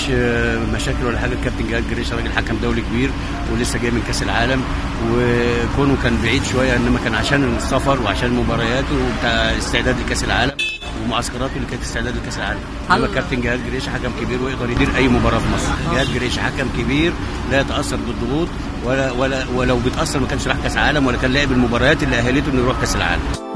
آه، مشاكل ولا حاجه الكابتن جهاد جريشه راجل حكم دولي كبير ولسه جاي من كاس العالم وكونه كان بعيد شويه انما كان عشان السفر وعشان مبارياته وبتاع استعداد لكاس العالم ومعسكراته اللي كانت استعداد لكاس العالم هل- انما الكابتن جهاد جريشه حكم كبير ويقدر يدير اي مباراه في مصر جهاد جريشه حكم كبير لا يتاثر بالضغوط ولا ولا ولو بيتاثر ما كانش راح كاس عالم ولا كان لاعب المباريات اللي اهلته انه يروح كاس العالم